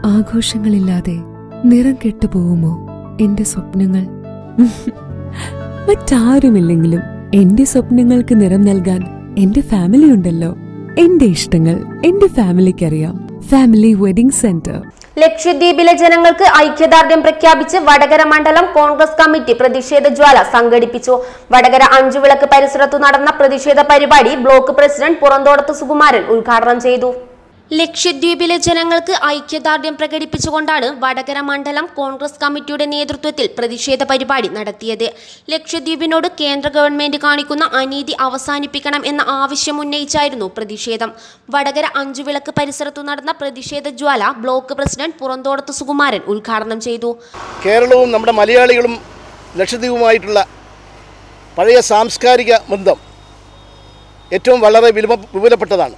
ആഘോഷങ്ങളില്ലാതെ നിറം കെട്ടുപോകുമോ എന്റെ സ്വപ്നങ്ങൾ മറ്റാരുമില്ലെങ്കിലും എന്റെ സ്വപ്നങ്ങൾക്ക് നിറം നൽകാൻ എന്റെ ഫാമിലി ഉണ്ടല്ലോ എന്റെ ഇഷ്ടങ്ങൾ എന്റെ ഫാമിലിക്കറിയാം ഫാമിലി വെഡിംഗ് സെന്റർ ലക്ഷദ്വീപിലെ ജനങ്ങൾക്ക് ഐക്യദാർഢ്യം പ്രഖ്യാപിച്ച് വടകര മണ്ഡലം കോൺഗ്രസ് കമ്മിറ്റി പ്രതിഷേധ ജ്വാല സംഘടിപ്പിച്ചു വടകര അഞ്ചുവിളക്ക് പരിസരത്തു നടന്ന പ്രതിഷേധ പരിപാടി ബ്ലോക്ക് പ്രസിഡന്റ് പുറന്തോടത്ത് സുകുമാരൻ ഉദ്ഘാടനം ചെയ്തു ലക്ഷദ്വീപിലെ ജനങ്ങൾക്ക് ഐക്യദാർഢ്യം പ്രകടിപ്പിച്ചുകൊണ്ടാണ് വടകര മണ്ഡലം കോൺഗ്രസ് കമ്മിറ്റിയുടെ നേതൃത്വത്തിൽ പ്രതിഷേധ പരിപാടി നടത്തിയത് ലക്ഷദ്വീപിനോട് കേന്ദ്ര ഗവൺമെന്റ് കാണിക്കുന്ന അനീതി അവസാനിപ്പിക്കണം എന്ന ആവശ്യം ഉന്നയിച്ചായിരുന്നു പ്രതിഷേധം വടകര അഞ്ചുവിളക്ക് പരിസരത്തു നടന്ന പ്രതിഷേധ ജ്വാല ബ്ലോക്ക് പ്രസിഡന്റ് പുറന്തോടത്ത് സുകുമാരൻ ഉദ്ഘാടനം ചെയ്തു കേരളവും നമ്മുടെ മലയാളികളും ലക്ഷദ്വീപുമായിട്ടുള്ള പഴയ സാംസ്കാരിക ബന്ധം ഏറ്റവും വളരെ വിലുമ വിപുലപ്പെട്ടതാണ്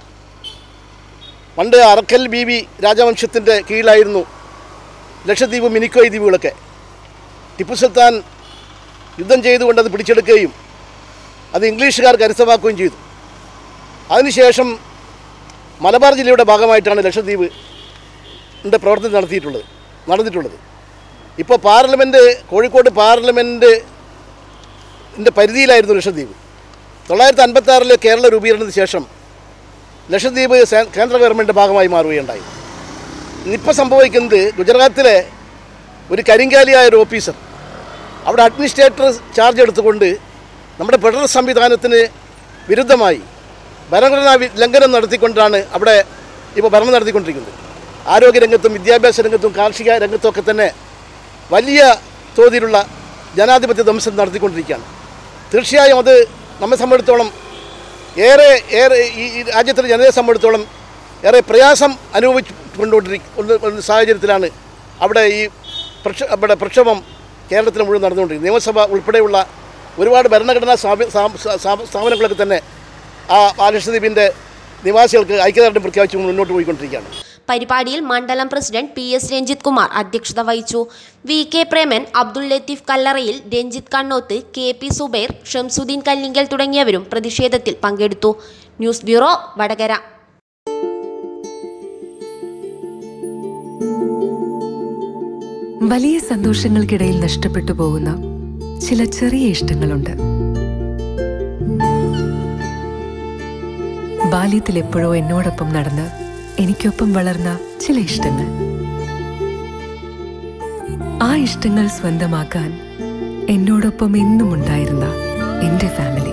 പണ്ട് അറക്കൽ ബി ബി രാജവംശത്തിൻ്റെ കീഴിലായിരുന്നു ലക്ഷദ്വീപ് മിനിക്കോയ് ദ്വീപുകളൊക്കെ ടിപ്പു സുൽത്താൻ യുദ്ധം ചെയ്തുകൊണ്ട് അത് പിടിച്ചെടുക്കുകയും അത് ഇംഗ്ലീഷുകാർ കരുത്തമാക്കുകയും ചെയ്തു അതിനുശേഷം മലബാർ ജില്ലയുടെ ഭാഗമായിട്ടാണ് ലക്ഷദ്വീപ് ൻ്റെ പ്രവർത്തനം നടത്തിയിട്ടുള്ളത് നടന്നിട്ടുള്ളത് ഇപ്പോൾ പാർലമെൻറ്റ് കോഴിക്കോട് പാർലമെൻറ്റ് ൻ്റെ പരിധിയിലായിരുന്നു ലക്ഷദ്വീപ് തൊള്ളായിരത്തി അൻപത്തി ആറിൽ കേരള രൂപീകരണത്തിന് ശേഷം ലക്ഷദ്വീപ് സേ- കേന്ദ്ര ഗവൺമെൻറ് ഭാഗമായി മാറുകയുണ്ടായി ഇന്നിപ്പോൾ സംഭവിക്കുന്നത് ഗുജറാത്തിലെ ഒരു കരിങ്കാലിയായ ഒരു ഓഫീസർ അവിടെ അഡ്മിനിസ്ട്രേറ്റർ ചാർജ് എടുത്തുകൊണ്ട് നമ്മുടെ ഫെഡറൽ സംവിധാനത്തിന് വിരുദ്ധമായി ഭരണഘടനാ വി- ലംഘനം നടത്തിക്കൊണ്ടാണ് അവിടെ ഇപ്പോൾ ഭരണം നടത്തിക്കൊണ്ടിരിക്കുന്നത് ആരോഗ്യരംഗത്തും വിദ്യാഭ്യാസ രംഗത്തും കാർഷിക രംഗത്തുമൊക്കെ തന്നെ വലിയ തോതിലുള്ള ജനാധിപത്യ ധ്വംസം നടത്തിക്കൊണ്ടിരിക്കുകയാണ് തീർച്ചയായും അത് നമ്മെ സംബന്ധിച്ചിടത്തോളം ഏറെ ഏറെ ഈ ഈ രാജ്യത്തിലെ ജനതയെ സംബന്ധിച്ചിടത്തോളം ഏറെ പ്രയാസം അനുഭവിച്ചു കൊണ്ടുകൊണ്ടിരിക്കുന്ന സാഹചര്യത്തിലാണ് അവിടെ ഈ പ്രക്ഷ അവിടെ പ്രക്ഷോഭം കേരളത്തിൽ മുഴുവൻ നടന്നുകൊണ്ടിരിക്കുന്നത് നിയമസഭ ഉൾപ്പെടെയുള്ള ഒരുപാട് ഭരണഘടനാ സ്ഥാപ- സ്ഥാപ- സ്ഥാപ- സ്ഥാപനങ്ങളൊക്കെ തന്നെ ആ ആ ലക്ഷദ്വീപിൻ്റെ നിവാസികൾക്ക് ഐക്യദാർഢ്യം പ്രഖ്യാപിച്ചു മുന്നോട്ട് പോയിക്കൊണ്ടിരിക്കുകയാണ് പരിപാടിയിൽ മണ്ഡലം president P S Ranjith Kumar അധ്യക്ഷത വഹിച്ചു വി കെ പ്രേമൻ അബ്ദുൾ ലത്തീഫ് കല്ലറയിൽ രഞ്ജിത്ത് കണ്ണോത്ത് കെ പി സുബൈർ ഷംസുദ്ദീൻ കല്ലിങ്കൽ തുടങ്ങിയവരും പ്രതിഷേധത്തിൽ പങ്കെടുത്തു ന്യൂസ് ബ്യൂറോ വടകര വലിയ സന്തോഷങ്ങൾക്കിടയിൽ നഷ്ടപ്പെട്ടു പോകുന്ന ചില ചെറിയ ഇഷ്ടങ്ങളുണ്ട് ബാല്യത്തിൽ എപ്പോഴോ എന്നോടൊപ്പം നടന്ന് എനിക്കൊപ്പം വളർന്ന ചില ഇഷ്ടങ്ങൾ ആ ഇഷ്ടങ്ങൾ സ്വന്തമാക്കാൻ എന്നോടൊപ്പം എന്നും ഉണ്ടായിരുന്ന എന്റെ ഫാമിലി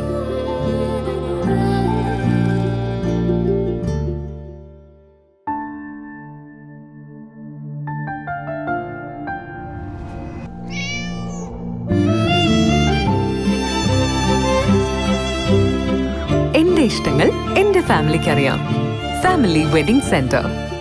എന്റെ ഇഷ്ടങ്ങൾ എന്റെ ഫാമിലിക്ക് അറിയാം ഫാമിലി വെഡിംഗ് സെന്റർ